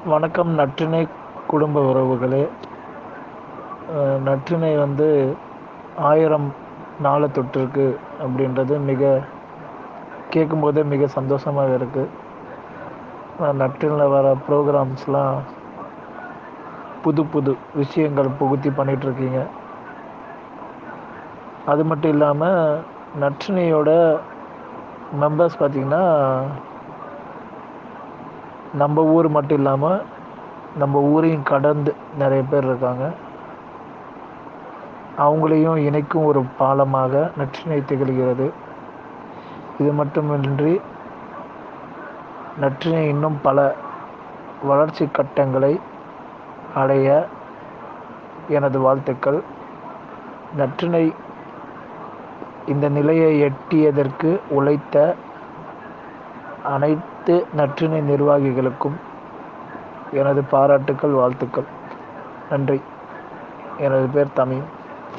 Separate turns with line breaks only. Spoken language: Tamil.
வணக்கம் நற்றினை குடும்ப உறவுகளே அஹ், நற்றினை வந்து ஆயிரம் நாளை தொட்டிருக்கு அப்படின்றது மிக கேட்கும்போதே மிக சந்தோஷமாக இருக்குது நற்றினில் வர ப்ரோக்ராம்ஸ்லாம் புது புது விஷயங்கள் புகுத்தி பண்ணிகிட்ருக்கீங்க அது மட்டும் இல்லாமல் நற்றினையோட மெம்பர்ஸ் பார்த்திங்கன்னா நம்ம ஊர் மட்டும் இல்லாமல் நம்ம ஊரையும் கடந்து நிறைய பேர் இருக்காங்க அவங்களையும் இணைக்கும் ஒரு பாலமாக நற்றினை திகழ்கிறது இது மட்டுமின்றி நற்றினை இன்னும் பல வளர்ச்சி கட்டங்களை அடைய எனது வாழ்த்துக்கள் நற்றினை இந்த நிலையை எட்டியதற்கு உழைத்த அனைத்து நற்றினை நிர்வாகிகளுக்கும் எனது பாராட்டுக்கள் வாழ்த்துக்கள் நன்றி எனது பேர் தமிழ்